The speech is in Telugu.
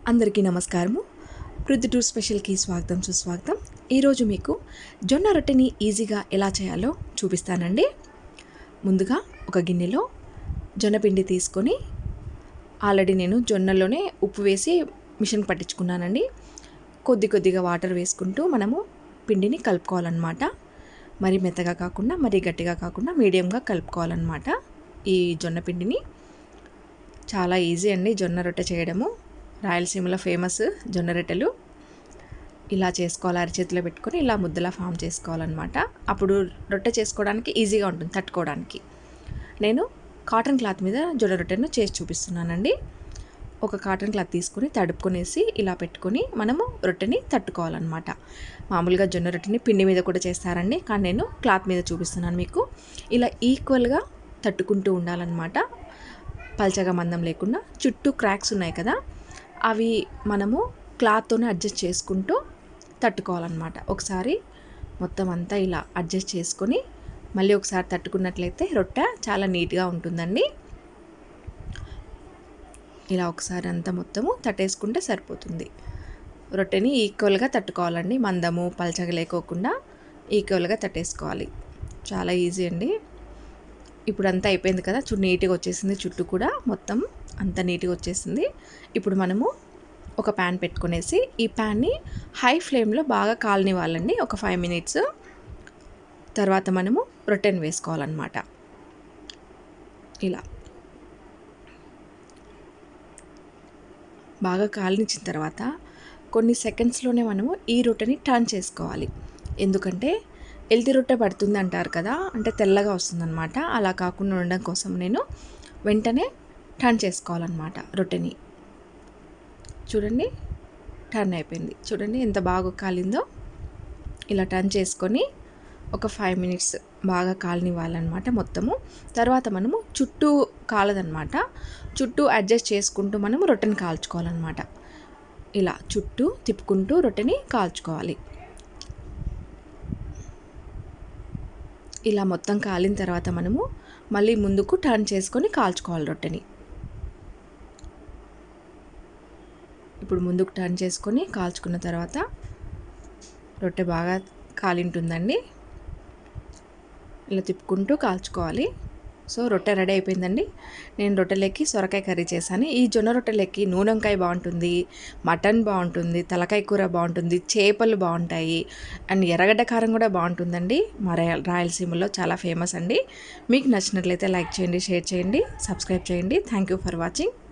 అందరికీ నమస్కారము పృథ్వీ టూర్ స్పెషల్కి స్వాగతం సుస్వాగతం ఈరోజు మీకు జొన్న రొట్టెని ఈజీగా ఎలా చేయాలో చూపిస్తానండి ముందుగా ఒక గిన్నెలో జొన్న పిండి తీసుకొని ఆల్రెడీ నేను జొన్నలోనే ఉప్పు వేసి మిషన్ పట్టించుకున్నానండి కొద్ది కొద్దిగా వాటర్ వేసుకుంటూ మనము పిండిని కలుపుకోవాలన్నమాట మరి మెత్తగా కాకుండా మరీ గట్టిగా కాకుండా మీడియంగా కలుపుకోవాలన్నమాట ఈ జొన్న పిండిని చాలా ఈజీ అండి జొన్న రొట్టె చేయడము రాయలసీమలో ఫేమస్ జొన్న రొట్టెలు ఇలా చేసుకోవాలి అరిచేతిలో పెట్టుకొని ఇలా ముద్దలా ఫామ్ చేసుకోవాలన్నమాట అప్పుడు రొట్టె చేసుకోవడానికి ఈజీగా ఉంటుంది తట్టుకోవడానికి నేను కాటన్ క్లాత్ మీద జొన్న రొట్టెను చేసి చూపిస్తున్నానండి ఒక కాటన్ క్లాత్ తీసుకొని తడుపుకొనేసి ఇలా పెట్టుకొని మనము రొట్టెని తట్టుకోవాలన్నమాట మామూలుగా జొన్న రొట్టెని పిండి మీద కూడా చేస్తారండి కానీ నేను క్లాత్ మీద చూపిస్తున్నాను మీకు ఇలా ఈక్వల్గా తట్టుకుంటూ ఉండాలన్నమాట పల్చగా మందం లేకుండా చుట్టూ క్రాక్స్ ఉన్నాయి కదా అవి మనము క్లాత్తోనే అడ్జస్ట్ చేసుకుంటూ తట్టుకోవాలన్నమాట ఒకసారి మొత్తం అంతా ఇలా అడ్జస్ట్ చేసుకొని మళ్ళీ ఒకసారి తట్టుకున్నట్లయితే రొట్టె చాలా నీట్గా ఉంటుందండి ఇలా ఒకసారి అంతా మొత్తము తట్టేసుకుంటే సరిపోతుంది రొట్టెని ఈక్వల్గా తట్టుకోవాలండి మందము పల్చగా లేకోకుండా ఈక్వల్గా తట్టేసుకోవాలి చాలా ఈజీ అండి ఇప్పుడు అంతా అయిపోయింది కదా చుట్టూ నీట్గా వచ్చేసింది చుట్టూ కూడా మొత్తం అంత నీట్గా వచ్చేసింది ఇప్పుడు మనము ఒక ప్యాన్ పెట్టుకునేసి ఈ ప్యాన్ని హై ఫ్లేమ్లో బాగా కాలనివ్వాలండి ఒక ఫైవ్ మినిట్స్ తర్వాత మనము రొట్టెని వేసుకోవాలన్నమాట ఇలా బాగా కాలనిచ్చిన తర్వాత కొన్ని సెకండ్స్లోనే మనము ఈ రొట్టెని టర్న్ చేసుకోవాలి ఎందుకంటే ఎల్తి రొట్టె పడుతుంది అంటారు కదా అంటే తెల్లగా వస్తుందన్నమాట అలా కాకుండా ఉండడం కోసం నేను వెంటనే టర్న్ చేసుకోవాలన్నమాట రొట్టెని చూడండి టర్న్ అయిపోయింది చూడండి ఎంత బాగా కాలిందో ఇలా టర్న్ చేసుకొని ఒక ఫైవ్ మినిట్స్ బాగా కాలనివ్వాలన్నమాట మొత్తము తర్వాత మనము చుట్టూ కాలదనమాట చుట్టూ అడ్జస్ట్ చేసుకుంటూ మనము రొట్టెని కాల్చుకోవాలన్నమాట ఇలా చుట్టూ తిప్పుకుంటూ రొట్టెని కాల్చుకోవాలి ఇలా మొత్తం కాలిన తర్వాత మనము మళ్ళీ ముందుకు టర్న్ చేసుకొని కాల్చుకోవాలి రొట్టెని ఇప్పుడు ముందుకు టర్న్ చేసుకొని కాల్చుకున్న తర్వాత రొట్టె బాగా కాలింటుందండి ఇలా తిప్పుకుంటూ కాల్చుకోవాలి సో రొట్టె రెడీ అయిపోయిందండి నేను రొట్టెలెక్కి సొరకాయ కర్రీ చేశాను ఈ జొన్న రొట్టెలెక్కి నూనెంకాయ బాగుంటుంది మటన్ బాగుంటుంది తలకాయ కూర బాగుంటుంది చేపలు బాగుంటాయి అండ్ ఎర్రగడ్డ కారం కూడా బాగుంటుందండి మా రాయలసీమలో చాలా ఫేమస్ అండి మీకు నచ్చినట్లయితే లైక్ చేయండి షేర్ చేయండి సబ్స్క్రైబ్ చేయండి థ్యాంక్ యూ ఫర్ వాచింగ్